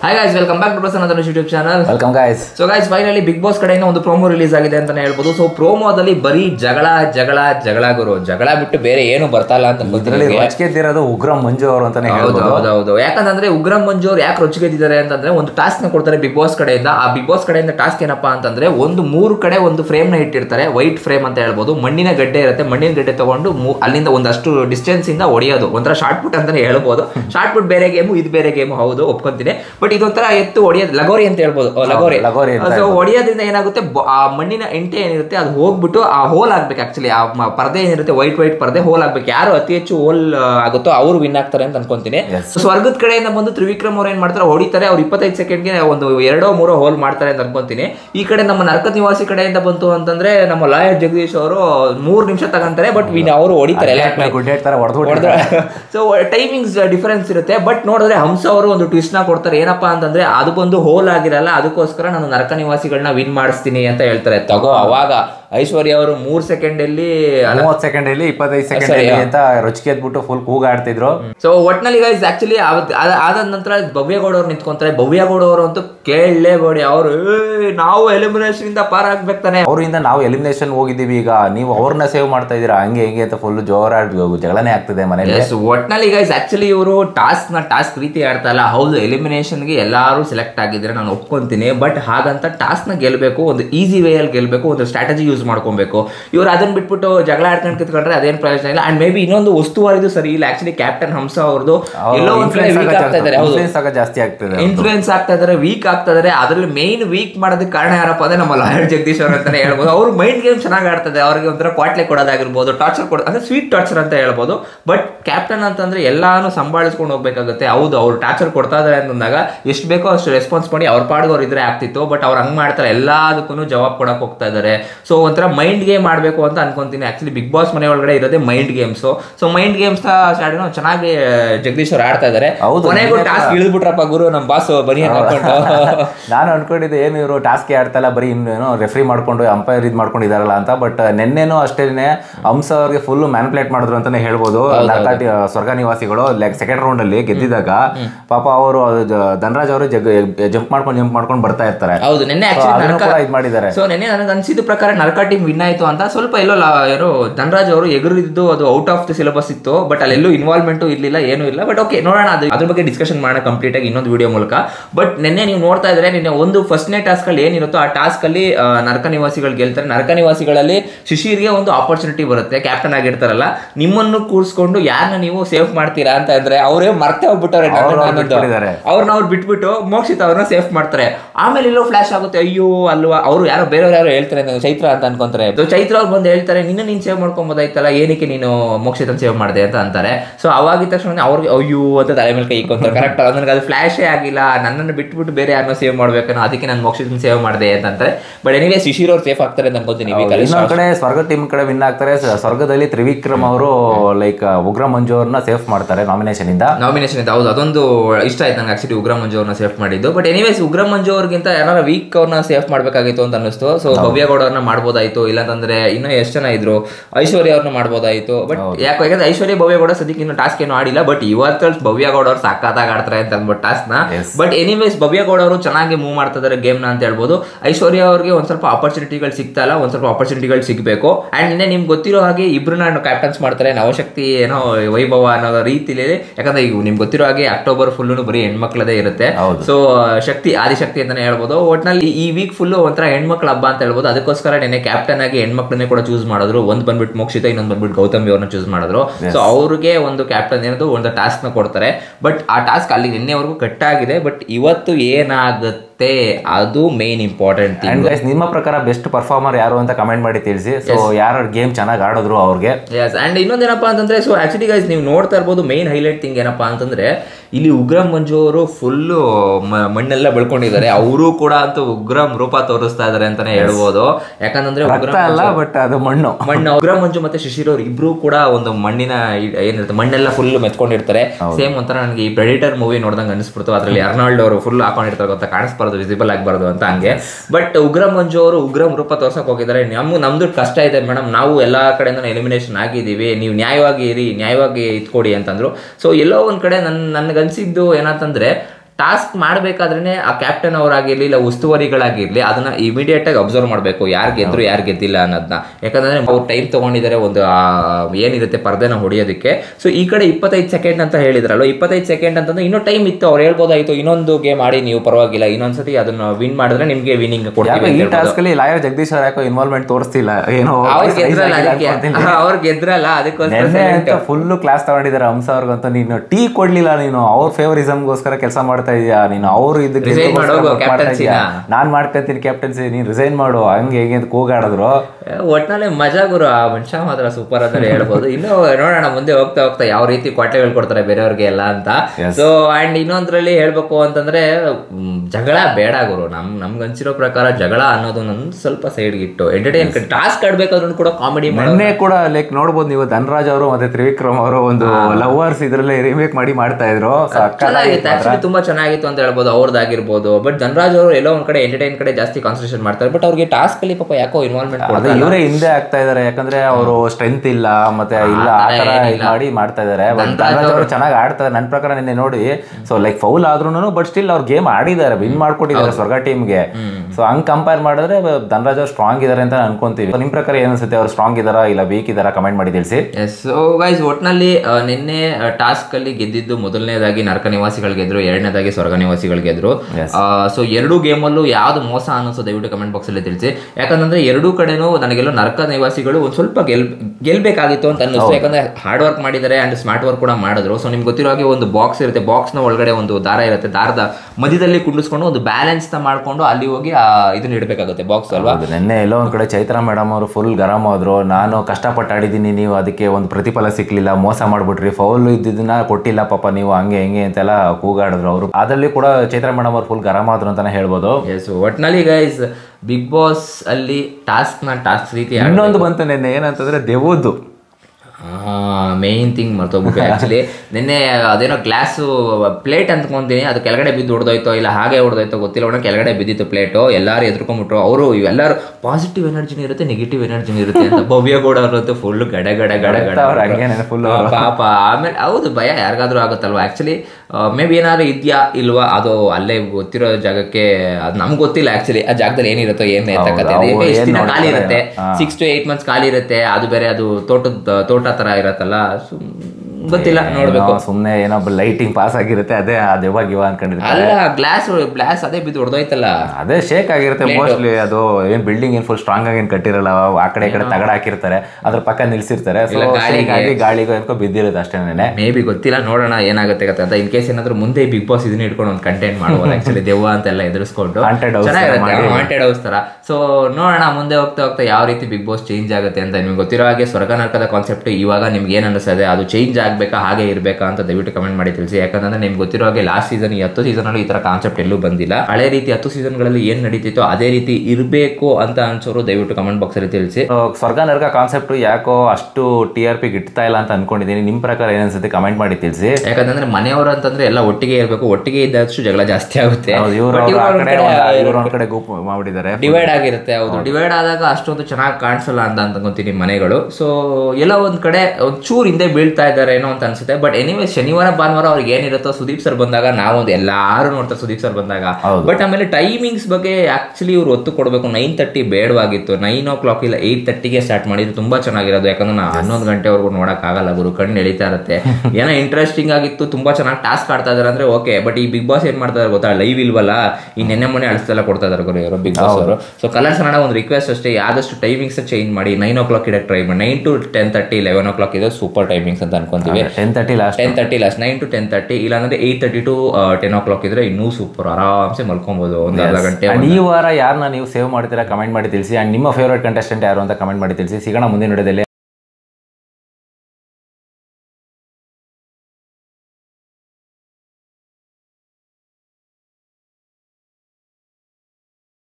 Hi guys welcome back to Prasanna Dhanush YouTube channel welcome guys so guys finally Bigg Boss ಕಡೆಯಿಂದ ಒಂದು promo release ಆಗಿದೆ ಅಂತಾನೆ ಹೇಳ್ಬೋದು so ಪ್ರೋಮೋದಲ್ಲಿ ಬರೀ ಜಗಳ ಜಗಳ ಜಗಳ ಗುರು ಜಗಳ ಬಿಟ್ಟು ಬೇರೆ ಏನು ಬರ್ತಾ ಇಲ್ಲ ಅಂತ ಇದರಲ್ಲಿ ಗೊತ್ತಿಲ್ಲ ರಚಿಕೆದ್ದಿರೋದು ಉಗ್ರ ಮಂಜು ಅವರು ಅಂತಾನೆ ಹೌದು ಹೇಳ್ಬೋದು ಹೌದು ಹೌದು ಯಾಕಂತಂದ್ರೆ ಉಗ್ರಂ ಮಂಜು ಅವ್ರು ಯಾಕೆ ರೊಚ್ಚಿಗೆದ್ದಿದ್ದಾರೆ ಅಂತಂದ್ರೆ ಒಂದು ಟಾಸ್ಕ್ ನ ಕೊಡ್ತಾರೆ ಬಿಗ್ ಬಾಸ್ ಕಡೆಯಿಂದ ಆ ಬಿಗ್ ಬಾಸ್ ಕಡೆಯಿಂದ ಟಾಸ್ಕ್ ಏನಪ್ಪಾ ಅಂತಂದ್ರೆ ಒಂದು ಮೂರು ಕಡೆ ಒಂದು ಫ್ರೇಮ್ ನ ಇಟ್ಟಿರ್ತಾರೆ ವೈಟ್ ಫ್ರೇಮ್ ಅಂತ ಹೇಳ್ಬೋದು ಮಣ್ಣಿನ ಗಡ್ಡೆ ಇರುತ್ತೆ ಮಣ್ಣಿನ ಗಡ್ಡೆ ತಗೊಂಡು ಮೂ- ಅಲ್ಲಿಂದ ಒಂದಷ್ಟು ಡಿಸ್ಟೆನ್ಸ್ ಇಂದ ಹೊಡೆಯೋದು ಒಂಥರ ಶಾರ್ಟ್ ಪುಟ್ ಅಂತಾನೆ ಹೇಳ್ಬೋದು ಶಾರ್ಟ್ ಪುಟ್ ಬೇರೆ ಗೇಮು ಇದು ಬೇರೆ ಗೇಮು ಹೌದು ಒಪ್ಕೊಂತೀನಿ ಬಟ್ ಇದೊಂಥರ ಎತ್ತು ಹೊಡೆಯೋದು ಲಗೋರಿ ಅಂತ ಹೇಳ್ಬೋದು ಅಹ್, ಲಗೋರಿ ಲಗೋರಿ ಅಂತ ಸೊ ಹೊಡೆಯೋದ್ರಿಂದ ಏನಾಗುತ್ತೆ ಬ- ಆ ಮಣ್ಣಿನ ಎಂಟೆ ಏನಿರುತ್ತೆ ಅದು ಹೋಗ್ಬಿಟ್ಟು ಆ ಹೋಲ್ ಆಗ್ಬೇಕು ಆಕ್ಚುಲಿ ಆ ಮ- ಪರದೆ ಏನಿರುತ್ತೆ ವೈಟ್ ವೈಟ್ ಪರದೆ ಹೋಲ್ ಆಗ್ಬೇಕು ಯಾರು ಅತಿ ಹೆಚ್ಚು ಹೋಲ್ ಆಗುತ್ತೋ ಅವರು ವಿನ್ ಆಗ್ತಾರೆ ಅಂತ ಅನ್ಕೊಂತೀನಿ Yes. ಸ್ವರ್ಗದ ಕಡೆಯಿಂದ ಬಂದು ತ್ರಿವಿಕ್ರಮ್ ಅವ್ರು ಏನ್ ಮಾಡ್ತಾರೆ ಹೊಡಿತಾರೆ ಅವ್ರು ಇಪ್ಪತ್ತೈದು ಸೆಕೆಂಡ್ಗೆ ಒಂದು ಎರಡೋ ಮೂರೋ ಹೋಲ್ ಮಾಡ್ತಾರೆ ಅಂತ ಅನ್ಕೊಂತೀನಿ ಈ ಕಡೆ ನಮ್ಮ ನರಕ ನಿವಾಸಿ ಕಡೆಯಿಂದ ಬಂತು ಅಂತಂದ್ರೆ ನಮ್ಮ ಲಾಯರ್ ಜಗದೀಶ್ ಅವರು ಮೂರ್ ನಿಮಿಷ ತಗೊಂತಾರೆ ಬಟ್ ವಿನ್ ಅವರು ಹೊಡಿತಾರೆ ಎಲ್ಲ ಗುಡ್ ತರ ಹೊಡೆದು ಸೊ ಟೈಮಿಂಗ್ಸ್ ಡಿಫರೆನ್ಸ್ ಇರುತ್ತೆ ಬಟ್ ನೋಡಿದ್ರೆ ಹಂಸ ಅವರು ಒಂದು ಟ್ವಿಸ್ಟ್ ನ ಕೊಡ್ತಾರೆ ಏನಪ್ಪಾ ಅಂತಂದ್ರೆ ಅದು ಬಂದು ಹೋಲ್ ಆಗಿರಲ್ಲ ಅದಕ್ಕೋಸ್ಕರ ನಾನು ನರಕ ನಿವಾಸಿಗಳನ್ನ ವಿನ್ ಮಾಡಿಸ್ತೀನಿ ಅಂತ ಹೇಳ್ತಾರೆ ತಗೋ ಅವಾಗ ಐಶ್ವರ್ಯ ಅವರು ಮೂರ್ ಸೆಕೆಂಡ್ ಅಲ್ಲಿ ಮೂವತ್ ಸೆಕೆಂಡ್ ಅಲ್ಲಿ ಇಪ್ಪತ್ತೈದು ಸೆಕೆಂಡ್ ಸರಿ, ಅಲ್ಲಿ ಅಂತ ರೊಚ್ಕೆ ಎದ್ಬಿಟ್ಟು ಫುಲ್ ಕೂಗಾಡ್ತಿದ್ರು ಸೊ ಒಟ್ನಲ್ಲಿ ಗೈಸ್ ಆಕ್ಚುಲಿ ಆದ ನಂತರ ಭವ್ಯಗೌಡ ಅವ್ರು ನಿಂತ್ಕೊಂತಾರೆ ಭವ್ಯಗೌಡ ಅವರು ಅಂತೂ ಕೇಳಲೇಬೇಡಿ ಅವರು ನಾವು ಎಲಿಮಿನೇಷನ್ ಇಂದ ಪಾರ್ ಆಗ್ಬೇಕು ತಾನೆ ಅವರಿಂದ ನಾವು ಎಲಿಮಿನೇಷನ್ ಹೋಗಿದ್ದೀವಿ ಈಗ ನೀವು ಅವ್ರನ್ನ ಸೇವ್ ಮಾಡ್ತಾ ಇದೀರಾ ಹಂಗೆ ಹಿಂಗೆ ಅಂತ ಫುಲ್ ಜೋರಾಡ್ ಜಗಳನೇ ಆಗ್ತಿದೆ ಮನೇಲಿ ಎಸ್ ಒಟ್ನಲ್ಲಿ ಗೈಸ್ ಆಕ್ಚುಲಿ ಇವರು ಟಾಸ್ಕ್ ನ ಟಾಸ್ಕ್ ರೀತಿ ಆಡ್ತಾ ಇಲ್ಲ ಹೌದು ಎಲಿಮಿನೇಷನ್ ಗೆ ಎಲ್ಲಾರು ಸೆಲೆಕ್ಟ್ ಆಗಿದ್ರೆ ನಾನು ಒಪ್ಕೊಂತೀನಿ ಬಟ್ ಹಾಗಂತ ಟಾಸ್ಕ್ ನ ಗೆಲ್ಬೇಕು ಒಂದು ಈಸಿ ವೇ ಅಲ್ಲಿ ಗೆಲ್ಬೇಕು ಒಂದು ಸ್ಟ್ರಾಟಜಿ ಯೂಸ್ ಮಾಡ್ಕೊಬೇಕು ಇವ್ರು ಅದನ್ನ ಬಿಟ್ಬಿಟ್ಟು ಜಗಳ ಆಡ್ಕೊಂಡು ಕಿತ್ಕೊಂಡ್ರೆ ಅದೇನ್ ಪ್ರಯೋಜನ ಇಲ್ಲ ಅಂಡ್ ಮೇ ಬಿ ಇನ್ನೊಂದು ವಸ್ತುವಾರಿದು ಸರಿ ಇಲ್ಲ ಆಕ್ಚುಲಿ ಕ್ಯಾಪ್ಟನ್ ಹಂಸ ಅವ್ರದ್ದು ಎಲ್ಲೋ ಒಂದ್ ಕಡೆ ವೀಕ್ ಆಗ್ತಾ ಇದಾರೆ ಹೌದು ಇನ್ಫ್ಲೂಯೆನ್ಸ್ ಆಗ ಜಾಸ್ತಿ ಆಗ್ತಿದೆ ಇನ್ಫ್ಲೂಯೆನ್ಸ್ ಆಗ್ತಾ ಇದಾರೆ ವೀಕ್ ಆಗ್ತಾ ಇದಾರೆ ಅದ್ರಲ್ಲಿ ಮೇನ್ ವೀಕ್ ಮಾಡೋದಕ್ಕೆ ಕಾರಣ ಯಾರಪ್ಪ ಅಂದ್ರೆ ನಮ್ಮ ಲಾಯರ್ ಜಗದೀಶ್ ಅವ್ರ ಅಂತಾನೆ ಹೇಳ್ಬೋದು ಅವ್ರು ಮೈಂಡ್ ಗೇಮ್ ಚೆನ್ನಾಗಿ ಆಡ್ತದೆ ಅವ್ರಿಗೆ ಒಂಥರ ಕ್ವಾಟ್ಲೆ ಕೊಡೋದಾಗಿರ್ಬೋದು ಟಾರ್ಚರ್ ಕೊಡೋದು ಅಂದ್ರೆ ಸ್ವೀಟ್ ಟಾರ್ಚರ್ ಅಂತ ಹೇಳ್ಬೋದು ಬಟ್ ಕ್ಯಾಪ್ಟನ್ ಅಂತಂದ್ರೆ ಎಲ್ಲಾನು ಸಂಭಾಳಿಸ್ಕೊಂಡು ಹೋಗ್ಬೇಕಾಗುತ್ತೆ ಹೌದು ಅವ್ರು ಟಾರ್ಚರ್ ಕೊಡ್ತಾ ಇದಾರೆ ಅಂತಂದಾಗ ಎಷ್ಟು ಬೇಕೋ ಅಷ್ಟು ರೆಸ್ಪಾನ್ಸ್ ಮಾಡಿ ಅವ್ರ ಪಾಡ್ಗೆ ಅವ್ರು ಇದ್ರೆ ಆಗ್ತಿತ್ತು ಬಟ್ ಅವ್ರು ಹಂಗ್ ಮಾಡ್ತಾರೆ ಎಲ್ಲದಕ್ಕೂ ಜವಾಬ್ ಕೊಡಕ್ ಹೋಗ್ತಾ ಇದಾರೆ ಸೊ ಒಂಥರ ಮೈಂಡ್ ಗೇಮ್ ಮಾಡ್ಬೇಕು ಅಂತ ಅನ್ಕೊಂತೀನಿ ಆಕ್ಚುಲಿ ಬಿಗ್ ಬಾಸ್ ಮನೆ ಒಳಗಡೆ ಇರೋದೇ mind games so mind games start ಚೆನ್ನಾಗಿ ಜಗದೀಶ್ ಅವ್ರು ಆಡ್ತಾ ಇದಾರೆ ಹೌದು, ಕೊನೆಗೂ ನಿಜ. ಟಾಸ್ಕ್ ಇಳಿದ್ಬಿಟ್ರಪ್ಪ ಗುರು ನಮ್ಮ ಬಾಸ್ ಬನ್ನಿ ಅಂತ ಹಾಕೊಂಡು ನಾನು ಅನ್ಕೊಂಡಿದ್ದೆ ಏನು ಇವರು ಟಾಸ್ಕ್ ಆಡ್ತಲ್ಲ ಬರೀ ಇನ್ನೇನೋ ರೆಫ್ರಿ ಮಾಡ್ಕೊಂಡು ಅಂಪೈರ್ ಇದು ಮಾಡ್ಕೊಂಡಿದಾರಲ್ಲ ಅಂತ ಬಟ್ ನಿನ್ನೆನೂ ಅಷ್ಟೇನೆ ಹಂಸ ಅವ್ರಿಗೆ ಫುಲ್ ಮ್ಯಾನ್ಪ್ಲೇಟ್ ಮಾಡಿದ್ರು ಅಂತಾನೆ ಹೇಳ್ಬೋದು ನರ್ಕಾಟಿ ಸ್ವರ್ಗ ನಿವಾಸಿಗಳು ಲೈಕ್ ಸೆಕೆಂಡ್ ರೌಂಡ್ ಅಲ್ಲಿ ಗೆದ್ದಿದಾಗ ಪಾಪ ಅವರು ಧನರಾಜ್ ಅವರು ಜಂಪ್ ಮಾಡ್ಕೊಂಡು ಜಂಪ್ ಮಾಡ್ಕೊಂಡು ಬರ್ತಾ ಇರ್ತಾರೆ ಹೌದು ನಿನ್ನೆ So, ಅದನ್ನು ಕೂಡ ಇದು ಮಾಡಿದ್ದಾರೆ ಸೊ ನಿನ್ನೆ ನನಗೆ ಅನ್ಸಿದ ಪ್ರಕಾರ ನರ್ಕ ಟೀಮ್ ವಿನ್ ಆಯ್ತು ಅಂತ ಸ್ವಲ್ಪ ಎಲ್ಲೋ ಲಾ- ಏನು ಧನರಾಜ್ ಅವರು ಎಗರಿದ್ದು ಅದು ಔಟ್ ಆಫ್ ದ ಸಿಲೆಬಸ್ ಇತ್ತು ಬಟ್ ಅಲ್ಲೆಲ್ಲೂ ಇನ್ವಾಲ್ವ್ಮೆಂಟ್ ಇರ್ಲಿಲ್ಲ ಏನೂ ಇಲ್ಲ ಬಟ್ ಓಕೆ ನೋಡೋಣ ಅದು ಅದ್ರ ಬಗ್ಗೆ ಡಿಸ್ಕಷನ್ ಮಾಡೋಣ ಕಂಪ್ಲೀಟ್ ಆಗಿ ಇನ್ನೊಂದು ವಿಡಿಯೋ ಮೂಲಕ ಬಟ್ ನಿನ್ನೆ ನೀವು ನೋಡ್ತಾ ಇದ್ರೆ ನಿನ್ನೆ ಒಂದು ಫಸ್ಟ್ನೇ ಟಾಸ್ಕ್ ಅಲ್ಲಿ ಏನಿರುತ್ತೋ ಆ ಟಾಸ್ಕ್ ಅಲ್ಲಿ ಆ, ನರಕ ನಿವಾಸಿಗಳು ಗೆಲ್ತಾರೆ ನರಕ ನಿವಾಸಿಗಳಲ್ಲಿ ಶಿಶಿರ್ಗೆ ಒಂದು ಆಪರ್ಚುನಿಟಿ ಬರುತ್ತೆ ಕ್ಯಾಪ್ಟನ್ ಆಗಿರ್ತಾರಲ್ಲ ನಿಮ್ಮನ್ನು ಕೂರಿಸ್ಕೊಂಡು ಯಾರನ್ನ ನೀವು ಸೇಫ್ ಮಾಡ್ತೀರಾ ಅಂತ ಅಂದ್ರೆ ಅವರೇ ಮರ್ತೆ ಹೋಗ್ಬಿಟ್ಟವ್ರೆ ಅವ್ರು ನನ್ನನ್ನ ಅವ್ರು ಅನ್ನೋದು. ಬಿಟ್ಬಿಟ್ಟಿದ್ದಾರೆ. ಅವ್ರನ್ನ ಅವ್ರು ಬಿಟ್ಬಿಟ್ಟು ಮೋಕ್ಷಿತ್ ಅವ್ರನ್ನ ಸೇಫ್ ಮಾಡ್ತಾರೆ ಆಮೇಲೆ ಎಲ್ಲೋ ಫ್ಲಾಶ್ ಆಗುತ್ತೆ ಅಯ್ಯೋ ಅಲ್ವಾ ಅವರು ಯಾರೋ ಬೇರೆಯವ್ರು ಯಾರೋ ಹೇಳ್ತಾರೆ ನಂಗೆ ಚೈತ್ರ ಅಂತ ಅನ್ಕೊಂತಾರೆ So, ಚೈತ್ರ ಅವ್ರು ಬಂದು ಹೇಳ್ತಾರೆ ನಿನ್ನ ನೀನು ಸೇವ್ ಮಾಡ್ಕೊಂಬೋದಾಯ್ತಲ್ಲ ಏನಕ್ಕೆ ನೀನು ಮೋಕ್ಷಿತನ್ ಸೇವ್ ಮಾಡಿದೆ ಅಂತ ಅಂತಾರೆ ಸೊ ಅವಾಗಿದ ತಕ್ಷಣ ಅವ್ರಿಗೆ ಅಯ್ಯೋ ಅಂತ ತಲೆ ಮೇಲೆ ಕೈ ಇಕ್ಕೊಂತಾರೆ ಕರೆಕ್ಟ್ ನನಗೆ ಅದು ಫ್ಲಾಶೇ ಆಗಿಲ್ಲ ನನ್ನನ್ನು ಬಿಟ್ಬಿಟ್ಟು ಬೇರೆ ಯಾರನ್ನೋ ಸೇವ್ ಮಾಡ್ಬೇಕನ್ನೋ ಅದಕ್ಕೆ ನಾನು ಮೋಕ್ಷಿತನ್ ಸೇವ್ ಮಾಡಿದೆ ಅಂತ ಅಂತಾರೆ ಬಟ್ ಎನಿವೇ ಶಿಶಿರ್ ಅವ್ರು ಸೇಫ್ ಆಗ್ತಾರೆ ಅಂತ ಅನ್ಕೋತೀನಿ ಈ week ಅಲ್ಲಿ. ಇನ್ನೊಂದ್ ಕಡೆ ಸ್ವರ್ಗ ಟೀಮ್ ಕಡೆ ವಿನ್ ಆಗ್ತಾರೆ ಸ- ಸ್ವರ್ಗದಲ್ಲಿ ತ್ರಿವಿಕ್ರಮ್ ಅವರು ಲೈಕ್ ಉಗ್ರ ಮಂಜು ಅವ್ರನ್ನ ಸೇಫ್ ಮಾಡ್ತಾರೆ ನಾಮಿನೇಷನ್ ಇಂದ ನಾಮಿನೇಷನ್ ಇದೆ ಹೌದು ಅದೊಂದು ಇಷ್ಟ ಆಯ್ತು ನಂಗೆ ಆಕ್ಚುಲಿ ಉಗ್ರ ಮಂಜು ಅವ್ರನ್ನ ಸೇಫ್ ಮಾಡಿದ್ದು ಬಟ್ ಎನಿವೇಸ್ ಉಗ್ರ ಮಂಜು ಅವ್ರಿಗಿಂತ ಏನಾರ ವೀಕ್ ಅವ್ರನ್ನ ಸೇಫ್ ಮಾಡ್ಬೇಕಾಗಿತ್ತು ಅಂತ ಅನ್ನಿಸ್ತು ಸೊ ಭವ್ಯಗೌಡ ಅವ್ರನ್ನ ಮಾಡ್ಬೋದಾಯ್ತು ಇಲ್ಲಾಂತಂದ್ರೆ ಇನ್ನೂ ಎಷ್ಟು ಜನ ಇದ್ರು ಐಶ್ವರ್ಯ ಅವ್ರನ್ನ ಮಾಡ್ಬೋದಾಯ್ತು ಬಟ್ ಯಾಕೆ ಯಾಕಂದ್ರೆ ಐಶ್ವರ್ಯ ಭವ್ಯಗೌಡ ಸದ್ಯಕ್ಕೆ ಇನ್ನು ಟಾಸ್ಕ್ ಏನು ಆಡಿಲ್ಲ ಬಟ್ ಇವತ್ತು ಭವ್ಯಗೌಡ ಅವ್ರು ಸಾಕಾದಾಗ ಆಡ್ತಾರೆ ಅಂತ ಅಂದ್ಬಿಟ್ಟು ಟಾಸ್ಕ್ ನ Yes. ಬಟ್ ಎನಿವೇಸ್ ಭವ್ಯಗೌಡ ಅವರು ಚೆನ್ನಾಗಿ ಮೂವ್ ಮಾಡ್ತಾ ಇದಾರೆ ಗೇಮ್ ನ ಅಂತ ಹೇಳ್ಬೋದು ಐಶ್ವರ್ಯ ಅವ್ರಿಗೆ ಒಂದ್ ಸ್ವಲ್ಪ ಆಪರ್ಚುನಿಟಿಗಳು ಸಿಗ್ತಾ ಇಲ್ಲ ಒಂದ್ ಸ್ವಲ್ಪ ಆಪರ್ಚುನಿಟಿಗಳು ಸಿಗಬೇಕು ಅಂಡ್ ನಿನ್ನೆ ನಿಮ್ಗೆ ಗೊತ್ತಿರೋ ಹಾಗೆ ಇಬ್ರನ್ನ ಕ್ಯಾಪ್ಟನ್ಸ್ ಮಾಡ್ತಾರೆ ನವಶಕ್ತಿ ಏನೋ ವೈಭವ ಅನ್ನೋ ರೀತಿಲಿ ಯಾಕಂದ್ರೆ ಈಗ ನಿಮ್ಗೆ ಗೊತ್ತಿರೋ ಹಾಗೆ ಅಕ್ಟೋಬರ್ ಫುಲ್ ಬರೀ ಹೆಣ್ಮಕ್ಳದೇ ಇರುತ್ತೆ ಹೌದು. ಸೊ ಶಕ್ತಿ ಆದಿಶಕ್ತಿ ಅಂತಾನೆ ಹೇಳ್ಬೋದು ಒಟ್ನಲ್ಲಿ ಈ ವೀಕ್ ಫುಲ್ ಒಂಥರ ಹೆಣ್ಮಕ್ಳ ಹಬ್ಬ ಅಂತ ಹೇಳ್ಬೋದು ಅದಕ್ಕೋಸ್ಕರ ನೆನೆ ಕ್ಯಾಪ್ಟನ್ ಆಗಿ ಹೆಣ್ಮಕ್ಳನ್ನೇ ಕೂಡ ಚೂಸ್ ಮಾಡಿದ್ರು ಒಂದ್ ಬಂದ್ಬಿಟ್ಟು ಮೋಕ್ಷಿತ ಇನ್ನೊಂದು ಬಂದ್ಬಿಟ್ಟು ಗೌತಮಿ ಅವ್ರನ್ನ ಚೂಸ್ ಮಾಡಿದ್ರು ಸೊ ಅವ್ರಿಗೆ ಒಂದು ಕ್ಯಾಪ್ಟನ್ ಏನದು ಒಂದು ಟಾಸ್ಕ್ ನ ಕೊಡ್ತಾರೆ ಬಟ್ ಆ ಟಾಸ್ಕ್ ಅಲ್ಲಿ ನಿನ್ನೆವರೆಗೂ ಕಟ್ಟಾಗಿದೆ ಬಟ್ ಇವತ್ತು ಏನಾಗುತ್ತೆ ಅದು main important and thing guys ನಿಮ್ಮ ಪ್ರಕಾರ ಬೆಸ್ಟ್ ಪರ್ಫಾರ್ಮರ್ ಯಾರು ಅಂತ ಕಮೆಂಟ್ ಮಾಡಿ ತಿಳಿಸಿ ಸೊ ಯಾರು ಗೇಮ್ ಚೆನ್ನಾಗಿ ಆಡಿದ್ರು ಅವ್ರಿಗೆ ಎಸ್ ಅಂಡ್ ಇನ್ನೊಂದೇನಪ್ಪ ಅಂತಂದ್ರೆ ಸೊ ಆಕ್ಚುಲಿ ಗೈಸ್ ನೀವು ನೋಡ್ತಾ ಇರ್ಬೋದು ಮೇನ್ ಹೈಲೈಟ್ ಥಿಂಗ್ ಏನಪ್ಪಾ ಅಂತಂದ್ರೆ ಇಲ್ಲಿ ಉಗ್ರಂ ಮಂಜು ಅವರು ಫುಲ್ಲು ಮಣ್ಣೆಲ್ಲ ಬೆಳ್ಕೊಂಡಿದ್ದಾರೆ ಅವರು ಕೂಡ ಅಂತೂ ಉಗ್ರಂ ರೂಪ ತೋರಿಸ್ತಾ ಇದಾರೆ ಅಂತಾನೆ ಹೇಳ್ಬೋದು ಯಾಕಂತಂದ್ರೆ ರಕ್ತ ಉಗ್ರಂ ಅಲ್ಲ ಬಟ್ ಅದು ಮಣ್ಣು ಮಣ್ಣು ಉಗ್ರಂ ಮಂಜು ಮತ್ತೆ ಶಿಶಿರ್ ಅವ್ರು ಇಬ್ರು ಕೂಡ ಒಂದು ಮಣ್ಣಿನ ಇ- ಏನಿರುತ್ತೆ ಮಣ್ಣೆಲ್ಲ ಫುಲ್ ಮೆತ್ಕೊಂಡಿರ್ತಾರೆ ಸೇಮ್ ಒಂಥರ ನನಗೆ ಈ ಪ್ರೆಡಿಟರ್ ಮೂವಿ ನೋಡ್ದಂಗೆ ಅನಿಸ್ಬಿಡ್ತು ಅದ್ರಲ್ಲಿ ಅರ್ನಾಲ್ಡ್ ಅವರು ಫುಲ್ ಹಾಕೊಂಡಿರ್ತಾರೆ ಗೊತ್ತಾ ಕಾಣಿಸ್ಬಾರ್ದು ವಿಸಿಬಲ್ ಆಗಬಾರ್ದು ಅಂತ ಹಂಗೆ ಬಟ್ ಉಗ್ರಂ ಮಂಜು ಅವರು ಉಗ್ರಂ ರೂಪ ತೋರ್ಸಕ್ ಹೋಗಿದ್ದಾರೆ ನಮ್ಗೆ ನಮ್ದು ಕಷ್ಟ ಇದೆ ಮೇಡಮ್ ನಾವು ಎಲ್ಲಾ ಕಡೆಯಿಂದ ಎಲಿಮಿನೇಷನ್ ಆಗಿದ್ದೀವಿ ನೀವು ನ್ಯಾಯವಾಗಿ ಇರಿ ನ್ಯಾಯವಾಗಿ ಇತ್ಕೊಡಿ ಅಂತಂದ್ರು ಸೊ ಎಲ್ಲೋ ಒಂದ್ ಕಡೆ ನನ್ ನನ್ಗನ್ಸಿದ್ದು ಏನಂತಂದ್ರೆ ಟಾಸ್ಕ್ ಮಾಡ್ಬೇಕಾದ್ರೆ ಆ ಕ್ಯಾಪ್ಟನ್ ಅವರಾಗಿರ್ಲಿ ಇಲ್ಲ ಉಸ್ತುವಾರಿಗಳಾಗಿರ್ಲಿ ಅದನ್ನ ಇಮಿಡಿಯೇಟ್ ಆಗಿ ಅಬ್ಸರ್ವ್ ಮಾಡಬೇಕು ಯಾರು ಗೆದ್ರು ಯಾರು ಗೆದ್ದಿಲ್ಲ ಅನ್ನೋದನ್ನ ಯಾಕಂದ್ರೆ ಅವ್ರು ಟೈಮ್ ತಗೊಂಡಿದ್ದಾರೆ ಒಂದು ಆ, ಏನಿರುತ್ತೆ ಪರ್ದೆನ ಹೊಡೆಯೋದಕ್ಕೆ ಸೊ ಈ ಕಡೆ ಇಪ್ಪತ್ತೈದು ಸೆಕೆಂಡ್ ಅಂತ ಹೇಳಿದ್ರಲ್ಲ ಇಪ್ಪತ್ತೈದು ಸೆಕೆಂಡ್ ಅಂತಂದ್ರೆ ಇನ್ನೂ ಟೈಮ್ ಇತ್ತು ಅವ್ರು ಹೇಳ್ಬೋದಾಯ್ತು ಇನ್ನೊಂದು ಗೇಮ್ ಆಡಿ ನೀವು ಪರವಾಗಿಲ್ಲ ಇನ್ನೊಂದ್ಸತಿ ಅದನ್ನ ವಿನ್ ಮಾಡಿದ್ರೆ ನಿಮ್ಗೆ ವಿನಿಂಗ್ ಕೊಡ್ತೀವಿ ಯಾಕೋ ಅಂತ ಈ ಹೇಳ್ಬೋದು. ಟಾಸ್ಕ್ ಅಲ್ಲಿ ಲಾಯರ್ ಜಗದೀಶ್ ಅವ್ರು ಯಾಕೋ ಇನ್ವಾಲ್ವ್ಮೆಂಟ್ ತೋರಿಸ್ತಿಲ್ಲ ಏನೋ ಅವ್ರು voice raise ಗೆದ್ರಲ್ಲ ಆಗಿಲ್ಲ ಅದಕ್ಕೆ ಅನ್ಕೊಂತೀನಿ. ಅವ್ರು ಗೆದ್ರಲ್ಲ ಅದಕ್ಕೋಸ್ಕರ ನೆನ್ನೆ silent. ಅಂತ ಫುಲ್ ಕ್ಲಾಸ್ ತಗೊಂಡಿದ್ದಾರೆ ಹಂಸ ಅವ್ರಿಗಂತ ನೀನು ಟೀ ಕೊಡ್ಲಿಲ್ಲ ನೀನು ಅವ್ರ ಫೇವರಿಸಮ್ಗೋಸ್ಕರ ಕೆಲಸ ಮಾಡ್ತಾ ಇದೀಯಾ ನೀನು ಅವ್ರು ಇದಕ್ಕೆ Resign ಇದಕ್ಕೋಸ್ಕರ ಮಾಡೋಗು work ಮಾಡ್ತಾ captaincy ಇದೀಯಾ. ನ. ನಾನ್ ಮಾಡ್ಕೊಂತೀನಿ ಕ್ಯಾಪ್ಟನ್ಸಿ ನೀನ್ ರಿಸೈನ್ ಮಾಡು ಹಂಗೆ ಹೇಗೆ ಅಂತ ಕೂಗಾಡಿದ್ರು ಒಟ್ನಲ್ಲಿ ಮಜಾ ಗುರು ಆ ಮನುಷ್ಯ ಮಾತ್ರ ಸೂಪರ್ ಅಂತ ಹೇಳ್ಬೋದು ಇನ್ನು ನೋಡೋಣ ಮುಂದೆ ಹೋಗ್ತಾ ಹೋಗ್ತಾ ಯಾವ ರೀತಿ ಕ್ವಾಟೆಗಳು ಕೊಡ್ತಾರೆ ಬೇರೆಯವ್ರಿಗೆ ಎಲ್ಲ ಅಂತ Yes. ಸೊ ಅಂಡ್ ಇನ್ನೊಂದ್ರಲ್ಲಿ ಹೇಳ್ಬೇಕು ಅಂತಂದ್ರೆ ಮ್, ಜಗಳ ಬೇಡ ಗುರು ನಮ್ ನಮ್ಗೆ ಅನ್ಸಿರೋ ಪ್ರಕಾರ ಜಗಳ ಅನ್ನೋದು ಒಂದು ಸ್ವಲ್ಪ ಸೈಡ್ಗೆ ಇಟ್ಟು ಎಂಟರ್ಟೈನ್ ಟಾಸ್ಕ್ ಆಡ್ಬೇಕಾದ್ರೂ ಕೂಡ ಕಾಮಿಡಿ ನಿನ್ನೆ ಕೂಡ ಲೈಕ್ ನೋಡ್ಬೋದು ನೀವು ಧನರಾಜ್ ಅವರು ಮತ್ತೆ ತ್ರಿವಿಕ್ರಮ್ ಅವರು ಒಂದು ಲವರ್ಸ್ ಇದ್ರಲ್ಲಿ ರಿಮೇಕ್ ಮಾಡಿ ಮಾಡ್ತಾ ಇದ್ರು ಚೆನ್ನಾಗಿತ್ತು ಆಕ್ಚುಲಿ ತುಂಬಾ ಚೆನ್ನಾಗಿತ್ತು ಅಂತ ಹೇಳ್ಬೋದು ಅವ್ರದ್ದಾಗಿರ್ಬೋದು ಬಟ್ ಧನರಾಜ್ ಅವರು ಎಲ್ಲೋ ಒಂದ್ ಕಡೆ ಎಂಟರ್ಟೈನ್ ಕಡೆ ಜಾಸ್ತಿ ಕಾನ್ಸಂಟ್ರೇಷನ್ ಮಾಡ್ತಾರೆ ಬಟ್ ಅವ್ರಿಗೆ ಟಾಸ್ಕ್ ಅಲ್ಲಿ ಪಾಪ ಯಾಕೋ ಇನ್ವಾಲ್ವ್ಮೆಂಟ್ ಅದೇ ಕೊಡ್ತಾರೆ ಇವರೇ ಹಿಂದೆ ಆಗ್ತಾ ಇದಾರೆ ಯಾಕಂದ್ರೆ ಅವರು ಸ್ಟ್ರೆಂತ್ ಇಲ್ಲ ಮತ್ತೆ ಇಲ್ಲ ಆ ತರ ಇದ್ ಮಾಡಿ ಮಾಡ್ತಾ ಇದಾರೆ ಬಟ್ ಧನರಾಜ್ ಅವರು ಚೆನ್ನಾಗಿ ಆಡ್ತಾರೆ ನನ್ನ ಪ್ರಕಾರ ನಿನ್ನೆ ನೋಡಿ ಸೊ ಲೈಕ್ ಫೌಲ್ ಆದ್ರೂನು ಬಟ್ ಸ್ಟಿಲ್ ಅವ್ರು ಗೇಮ್ ಆಡಿದ್ದಾರೆ ವಿನ್ ಮಾಡ್ಕೊಟ್ಟಿದ್ದಾರೆ ಸ್ವರ್ಗ ಟೀಮ್ಗೆ ಸೊ ಹಂಗ್ ಕಂಪೇರ್ ಮಾಡಿದ್ರೆ ಧನರಾಜ್ ಅವ್ರು ಸ್ಟ್ರಾಂಗ್ ಇದಾರೆ ಅಂತ ಅನ್ಕೊಂತೀವಿ So, ನಿಮ್ ಪ್ರಕಾರ ಏನ್ ಅನ್ಸುತ್ತೆ ಅವ್ರು ಸ್ಟ್ರಾಂಗ್ ಇದಾರಾ ಇಲ್ಲ ವೀಕ್ ಇದಾರಾ ಕಮೆಂಟ್ ಮಾಡಿ ತಿಳಿಸಿ ಎಸ್ ಸೊ ಗೈಸ್ ಒಟ್ನಲ್ಲಿ ಆ, ನಿನ್ನೆ ಟಾಸ್ಕ್ ಅಲ್ಲಿ ಗೆದ್ದಿದ್ದು ಮೊದಲನೇದಾಗಿ ನರಕ ನಿವಾಸಿಗಳು ಗೆದ್ರು ಎರಡನೇದಾಗಿ ಸ್ವರ್ಗ ನಿವಾಸಿಗಳು ಗೆದ್ರು Yes. ಸೊ ಎರಡೂ ಗೇಮಲ್ಲೂ ಯಾವ್ದು ಮೋಸ ಅನ್ನಿಸೋ ದಯವಿಟ್ಟು ಕಮೆಂಟ್ ಬಾಕ್ಸ್ ಅಲ್ಲಿ ತಿಳಿಸಿ ಯಾಕಂದ್ರೆ ಎರಡೂ ಕಡೆನೂ ನನಗೆಲ್ಲೋ ನರಕ ನಿವಾಸಿಗಳು ಒಂದ್ ಸ್ವಲ್ಪ ಗೆಲ್ ಗೆಲ್ಬೇಕಾಗಿತ್ತು ಅಂತ ಅನ್ನಿಸ್ತು ಯಾಕಂದ್ರೆ ಹಾರ್ಡ್ ವರ್ಕ್ ಮಾಡಿದ್ದಾರೆ ಅಂಡ್ ಸ್ಮಾರ್ಟ್ ವರ್ಕ್ ಕೂಡ ಮಾಡಿದ್ರು ಸೊ ನಿಮ್ಗೆ ಗೊತ್ತಿರೋ ಹಾಗೆ ಒಂದು ಬಾಕ್ಸ್ ಇರುತ್ತೆ ಬಾಕ್ಸ್ ನ ಒಳಗಡೆ ಒಂದು ದಾರ ಇರುತ್ತೆ ದಾರದ ಮಧ್ಯದಲ್ಲಿ ಕುಂಡಿಸ್ಕೊಂಡು ಒಂದು ಬ್ಯಾಲೆನ್ಸ್ ನ ಮಾಡ್ಕೊಂಡು ಅಲ್ಲಿ ಹೋಗಿ ಆ ಇದನ್ನ ಇಡಬೇಕಾಗುತ್ತೆ ಬಾಕ್ಸ್ ಅಲ್ವಾ ಹೌದು, ನಿನ್ನೆ ಎಲ್ಲೋ ಒಂದ್ ಕಡೆ ಚೈತ್ರ ಮೇಡಮ್ ಅವರು ಫುಲ್ ಗರಂ ಹೋದ್ರು ನಾನು ಕಷ್ಟಪಟ್ಟು ಆಡಿದ್ದೀನಿ ನೀವು ಅದಕ್ಕೆ ಒಂದು ಪ್ರತಿಫಲ ಸಿಕ್ಲಿಲ್ಲ ಮೋಸ ಮಾಡ್ಬಿಟ್ರಿ ಫೌಲ್ ಇದ್ದಿದ್ದನ್ನ ಕೊಟ್ಟಿಲ್ಲ ಪಾಪ ನೀವು ಹಂಗೆ ಹೆಂಗೆ ಅಂತೆಲ್ಲ ಕೂಗಾಡಿದ್ರು ಅವರು ಅದ್ರಲ್ಲಿ ಕೂಡ ಚೈತ್ರ ಮೇಡಮ್ ಅವ್ರು ಫುಲ್ ಗರಂ ಆದ್ರು ಅಂತಾನೆ ಹೇಳ್ಬೋದು ಎಸ್ ಒಟ್ನಲ್ಲಿ ಗೈಸ್ ಬಿಗ್ ಬಾಸ್ ಅಲ್ಲಿ ಟಾಸ್ಕ್ ನ ಟಾಸ್ಕ್ ರೀತಿ ಇನ್ನೊಂದು ಬಂತು ನಿನ್ನೆ ಏನಂತಂದ್ರೆ ದೆವ್ವದ್ದು ಮೇನ್ ಥಿಂಗ್ ಮರ್ತೋಗ್ಬಿಟ್ಟು ಆಕ್ಚುಲಿ ನಿನ್ನೆ ಅದೇನೋ ಗ್ಲಾಸು ಪ್ಲೇಟ್ ಅಂದ್ಕೊಂತೀನಿ ಅದು ಕೆಳಗಡೆ ಬಿದ್ದು ಹೊಡೆದೋಯ್ತೋ ಇಲ್ಲ ಹಾಗೆ ಹೊಡೆದೋಯ್ತೋ ಗೊತ್ತಿಲ್ಲ ಒಣ ಕೆಳಗಡೆ ಬಿದ್ದಿತ್ತು ಪ್ಲೇಟು ಎಲ್ಲರೂ ಎದ್ರುಕೊಂಡ್ಬಿಟ್ರು ಅವರು ಎಲ್ಲರೂ ಪಾಸಿಟಿವ್ ಎನರ್ಜಿನೂ ಇರುತ್ತೆ ನೆಗೆಟಿವ್ ಎನರ್ಜಿನೂ ಇರುತ್ತೆ ಅಂತ ಭವ್ಯಗೌಡ ಅವರಂತೂ ಫುಲ್ ಗಡ ಗಡ ಗಡ ಗಡ ಅವ್ರು ಹಂಗೇನೆ ಫುಲ್ ಆ, ಪಾಪ ಆಮೇಲೆ ಹೌದು ಭಯ ಯಾರಿಗಾದ್ರೂ ಆಗುತ್ತಲ್ವಾ ಆಕ್ಚುಲಿ ಮೇ ಬಿ ಏನಾದ್ರು ಇದೆಯಾ ಇಲ್ವಾ ಅದು ಅಲ್ಲೇ ಗೊತ್ತಿರೋ ಜಾಗಕ್ಕೆ ಅದು ನಮ್ಗೆ ಗೊತ್ತಿಲ್ಲ ಆಕ್ಚುಲಿ ಆ ಜಾಗದಲ್ಲಿ ಏನಿರುತ್ತೋ ಏನ್ ಎತ್ತ ಕಥೆ ಅದು. ಅವ್ರು ಎಷ್ಟು ಏನ್ ದಿನ ಖಾಲಿ ನೋಡ್ತಾರೆ? ಇರುತ್ತೆ ಹಾ. ಸಿಕ್ಸ್ ಟು ಏಟ್ ಮಂತ್ಸ್ ಖಾಲಿ ಇರುತ್ತೆ ಅದು ಬೇರೆ ಅದು ತೋಟದ ತೋಟ ತರ ಇರತ್ತಲ್ಲ ಸುಮ್- ಗೊತ್ತಿಲ್ಲ ನೋಡ್ಬೇಕು ಏನೋ ಸುಮ್ನೆ ಏನೋ ಲೈಟಿಂಗ್ ಪಾಸ್ ಆಗಿರುತ್ತೆ ಅದೇ ಆ ದೆವ್ವ ಗಿವ ಅನ್ಕೊಂಡಿರ್ತಾರೆ ಅಲ್ಲ ಗ್ಲಾಸ್ ಗ್ಲಾಸ್ ಅದೇ ಬಿದ್ದು ಹೊಡೆದೋಯ್ತಲ್ಲ ಅದೇ ಶೇಕ್ ಆಗಿರುತ್ತೆ ಮೋಸ್ಟ್ಲಿ ಅದು ಏನ್ ಬಿಲ್ಡಿಂಗ್ ಏನ್ ಫುಲ್ ಸ್ಟ್ರಾಂಗ್ ಆಗಿ ಏನ್ ಕಟ್ಟಿರಲ್ಲ ಆ ಕಡೆ ಈ ಕಡೆ ತಗಡ ಹಾಕಿರ್ತಾರೆ ಅದ್ರ ಪಕ್ಕ ನಿಲ್ಸಿರ್ತಾರೆ ಸೊ ಗಾಳಿ ಗಾಳಿಗೂ ಏನಕ್ಕೋ ಬಿದ್ದಿರುತ್ತೆ ಅಷ್ಟೇನೆ ಮೇ ಬಿ ಗೊತ್ತಿಲ್ಲ ನೋಡೋಣ ಏನಾಗುತ್ತೆ ಕತೆ ಅಂತ ಇನ್ ಕೇಸ್ ಏನಾದ್ರು ಮುಂದೆ ಬಿಗ್ ಬಾಸ್ ಇದನ್ನ ಇಟ್ಕೊಂಡು ಒಂದು ಕಂಟೆಂಟ್ ಮಾಡ್ಬೋದು ಆಕ್ಚುಲಿ ದೆವ್ವ ಅಂತೆಲ್ಲ ಎದುರಿಸ್ಕೊಂಡು Haunted house ತರ ಚೆನ್ನಾಗಿರುತ್ತೆ ಹಾಂಟೆಡ್ ಹೌಸ್ ತರ ಸೊ ನೋಡೋಣ ಮುಂದೆ ಹೋಗ್ತಾ ಹೋಗ್ತಾ ಯಾವ ರೀತಿ ಬಿಗ್ ಬಾಸ್ ಚೇಂಜ್ ಆಗುತ್ತೆ ಅಂತ ನಿಮ್ಗೆ ಗೊತ್ತಿರೋ ಹಾಗೆ ಸ್ವರ್ಗ ನರಕದ ಕಾನ್ಸೆಪ್ಟ್ ಇವಾಗ ನಿಮ್ಗೆ ಏನ್ ಅನಿಸ್ತದೆ ಅದು ಚೇಂಜ್ ಆಗ್ಬೇಕಾ ಹಾಗೆ ಇರ್ಬೇಕಾ ಅಂತ ದಯವಿಟ್ಟು ಕಮೆಂಟ್ ಮಾಡಿ ತಿಳಿಸಿ ಯಾಕಂದ್ರೆ ನಿಮ್ಗೆ ಗೊತ್ತಿರೋ ಹಾಗೆ ಲಾಸ್ಟ್ ಸೀಸನ್ ಈ ಹತ್ತು ಸೀಸನ್ ಅಲ್ಲಿ ಈ ತರ ಕಾನ್ಸೆಪ್ಟ್ ಎಲ್ಲೂ ಬಂದಿಲ್ಲ ಹಳೆ ರೀತಿ ಹತ್ತು ಸೀಸನ್ ಗಳಲ್ಲಿ ಏನ್ ನಡೀತಿತ್ತೋ ಅದೇ ರೀತಿ ಇರಬೇಕು ಅಂತ ಅನ್ಸೋರು ದಯವಿಟ್ಟು ಕಮೆಂಟ್ ಬಾಕ್ಸ್ ಅಲ್ಲಿ ತಿಳಿಸಿ So, ಸ್ವರ್ಗ ನರಕ ಕಾನ್ಸೆಪ್ಟ್ ಯಾಕೋ ಅಷ್ಟು ಟಿ ಆರ್ ಪಿ ಇಡ್ತಾ ಇಲ್ಲ ಅಂತ ಅನ್ಕೊಂಡಿದ್ದೀನಿ ನಿಮ್ ಪ್ರಕಾರ ಏನನ್ಸುತ್ತೆ ಕಮೆಂಟ್ ಮಾಡಿ ತಿಳಿಸಿ ಯಾಕಂದ್ರೆ ಮನೆಯವರು ಅಂತಂದ್ರೆ ಎಲ್ಲ ಒಟ್ಟಿಗೆ ಇರಬೇಕು ಒಟ್ಟಿಗೆ ಇದ್ದಷ್ಟು ಜಗಳ ಜಾಸ್ತಿ ಆಗುತ್ತೆ ಇವ್ರು But ಆ ಇವ್ರು ಕಡೆ ಒಂದ್ ಕಡೆ ಇವ್ರು ಒಂದ್ ಕಡೆ ಗುಂಪು ಮಾಡ್ಬಿಟ್ಟಿದ್ದಾರೆ ಡಿವೈಡ್ ಆಗಿರುತ್ತೆ ಹೌದು ಡಿವೈಡ್ ಆದಾಗ ಅಷ್ಟೊಂದು ಚೆನ್ನಾಗಿ ಕಾಣಿಸಲ್ಲ ಅಂತ ಅನ್ಕೊಂತೀನಿ ಮನೆಗಳು ಸೊ ಎಲ್ಲ ಒಂದ್ ಕಡೆ ಒಂದ್ ಚೂರ್ ಹಿಂದೆ ಬೀಳ್ತಾ ಇದ್ದಾರೆ ಏನೋ ಅಂತ ಅನ್ಸುತ್ತೆ ಬಟ್ ಎನಿವೇ ಶನಿವಾರ ಭಾನುವಾರ ಅವ್ರಿಗೆ ಏನಿರುತ್ತೋ ಸುದೀಪ್ ಸರ್ ಬಂದಾಗ ನಾವೊಂದು ಎಲ್ಲಾರು ನೋಡ್ತಾರೆ ಸುದೀಪ್ ಸರ್ ಬಂದಾಗ ಹೌದು. ಬಟ್ ಆಮೇಲೆ ಟೈಮಿಂಗ್ಸ್ ಬಗ್ಗೆ ಆಕ್ಚುಲಿ ಇವ್ರು ಒತ್ತು ಕೊಡಬೇಕು ನೈನ್ ತರ್ಟಿ ಬೇಡವಾಗಿತ್ತು ನೈನ್ ಓ ಕ್ಲಾಕ್ ಇಲ್ಲ ಏಯ್ಟ್ ತರ್ಟಿಗೆ ಸ್ಟಾರ್ಟ್ ಮಾಡಿದ್ರು ತುಂಬಾ ಚೆನ್ನಾಗಿರೋದು ಯಾಕಂದ್ರೆ ನಾ ಹನ್ನೊಂದು ಗಂಟೆವರೆಗೂ ನೋಡಕ್ ಆಗಲ್ಲ ಗುರು ಕಣ್ಣು ಎಳಿತಾ ಇರುತ್ತೆ ಏನೋ ಇಂಟ್ರೆಸ್ಟಿಂಗ್ ಆಗಿತ್ತು ತುಂಬಾ ಚೆನ್ನಾಗಿ ಟಾಸ್ಕ್ ಆಡ್ತಾ ಇದಾರೆ ಅಂದ್ರೆ ಓಕೆ ಬಟ್ ಈ ಬಿಗ್ ಬಾಸ್ ಏನ್ ಮಾಡ್ತಾ ಇದಾರೆ ಗೊತ್ತಾ ಲೈವ್ ಇಲ್ವಲ್ಲ ಈ ನೆನ್ನೆ ಮೊನ್ನೆ ಅಳಿಸ್ತೆಲ್ಲ ಕೊಡ್ತಾ ಇದಾರೆ ಗುರು ಇವರು ಬಿಗ್ ಬಾಸ್ ಅವರು ಸೊ ಕಲರ್ಸ್ ಕನ್ನಡ ಒಂದು ರಿಕ್ವೆಸ್ಟ್ ಅಷ್ಟೇ ಆದಷ್ಟು ಟೈಮಿಂಗ್ಸ್ ಚೇಂಜ್ ಮಾಡಿ ನೈನ್ ಓ ಕ್ಲಾಕ್ ಇಡಕ್ಕೆ ಟ್ರೈ ಮಾಡಿ nine to ten thirty eleven o'clock ಇದೆ ಸೂಪರ್ ಟೈಮಿಂಗ್ಸ್ ಅಂತ ಅನ್ಕೊಂತೀವಿ ten thirty last ten thirty last nine to ten thirty ಇಲ್ಲಾಂದ್ರೆ eight thirty to ten o'clock ಇದ್ರೆ ಇನ್ನೂ super ಆರಾಮ್ಸೆ ಮಲ್ಕೊಬಹುದು ಒಂದು ಅರ್ಧ ಗಂಟೆ ಅಂಡ್ ಈ ವಾರ ಯಾರನ್ನ ನೀವು ಸೇವ್ ಮಾಡ್ತೀರಾ ಕಮೆಂಟ್ ಮಾಡಿ ತಿಳಿಸಿ ಅಂಡ್ ನಿಮ್ಮ ಫೇವರೇಟ್ ಕಂಟೆಸ್ಟೆಂಟ್ ಯಾರು ಅಂತ ಕಮೆಂಟ್ ಮಾಡಿ ತಿಳಿಸಿ ಸಿಗೋಣ ಮುಂದಿನ ವಿಡಿಯೋದಲ್ಲಿ